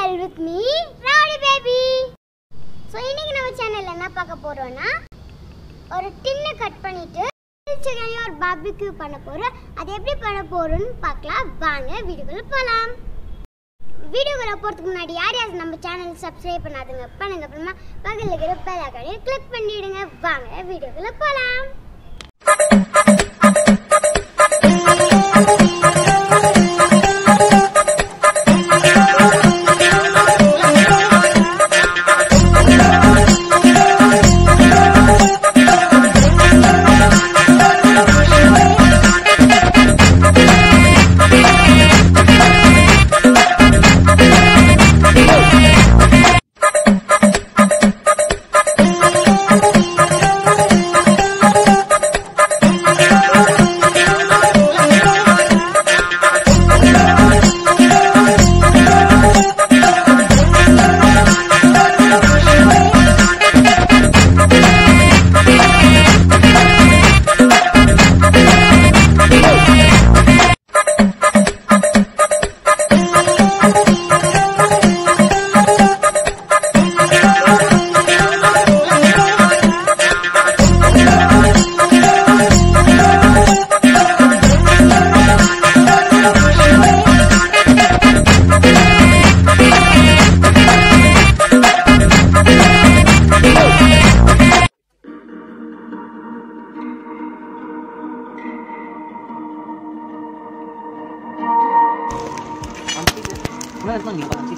Channel with me rowdy baby so இன்னைக்கு நம்ம சேனல்ல என்ன பார்க்க போறோம்னா ஒரு டின்னை கட் பண்ணிட்டு சிக்கன்ல ஒரு பார்பிக்யூ பண்ண போறோம் அது எப்படி பண்ண போறோம்னு பார்க்கலாம் வாங்க வீடியோக்குள்ள போலாம் வீடியோக்குள்ள போறதுக்கு முன்னாடி யார் யார் நம்ம சேனல் சப்ஸ்கிரைப் பண்ணாதுங்க பண்ணுங்க அப்புறமா பக்கத்துல இருக்கிற பெல் ஐக்கானை கிளிக் பண்ணிடுங்க வாங்க வீடியோக்குள்ள போலாம் Wala bang iba kasi?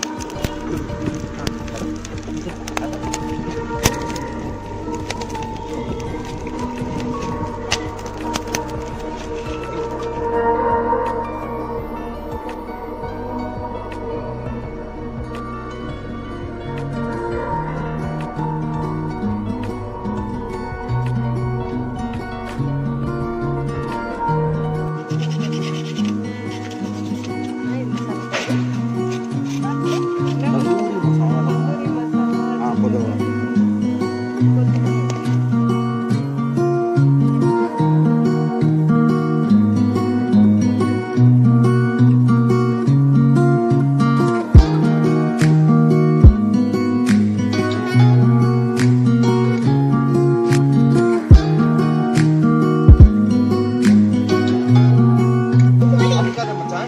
Ah, bodoh. Apa kata macam?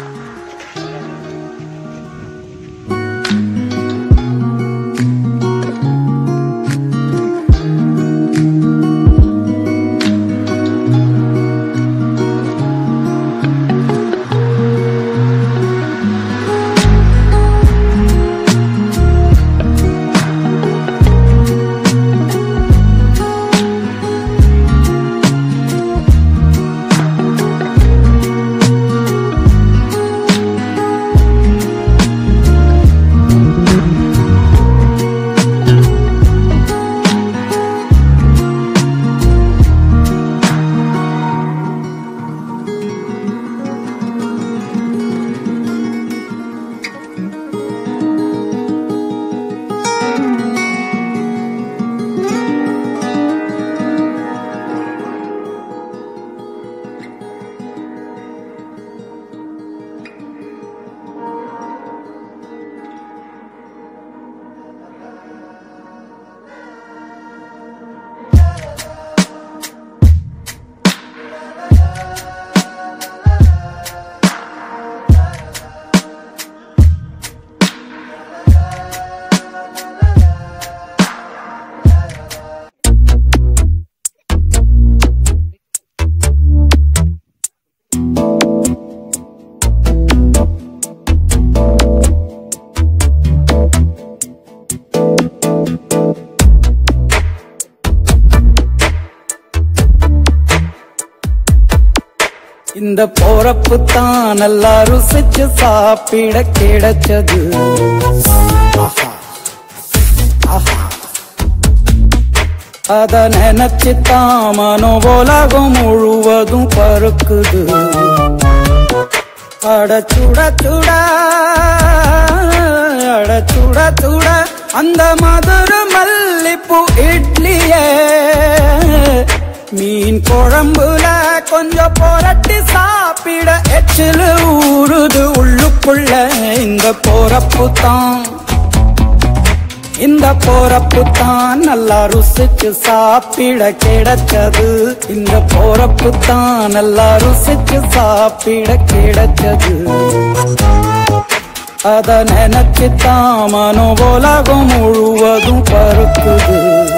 இந்த போறப்பு தான் நல்லா ருசிச்சு சாப்பிட கிடைச்சது ஆஹா. ஆஹா. அத நினைச்சு தான் மனோ உலகம் முழுவதும் பருக்குது அட சுட சுட அட சுட சுட அந்த மதுர மல்லிப்பூ இட்லியே மீன் குழம்புல கொஞ்சம் புரட்டி சாப்பிட எச்சில் ஊறுது உள்ளுக்குள்ள புள்ள இந்த போறப்பு தான் இந்த போறப்பு தான் நல்லா ருசிச்சு சாப்பிட கிடைச்சது இந்த போறப்பு தான் நல்லா ருசிச்சு சாப்பிட கிடைச்சது அத நினைச்சு தான் மனோ உலகம் முழுவதும் பருக்குது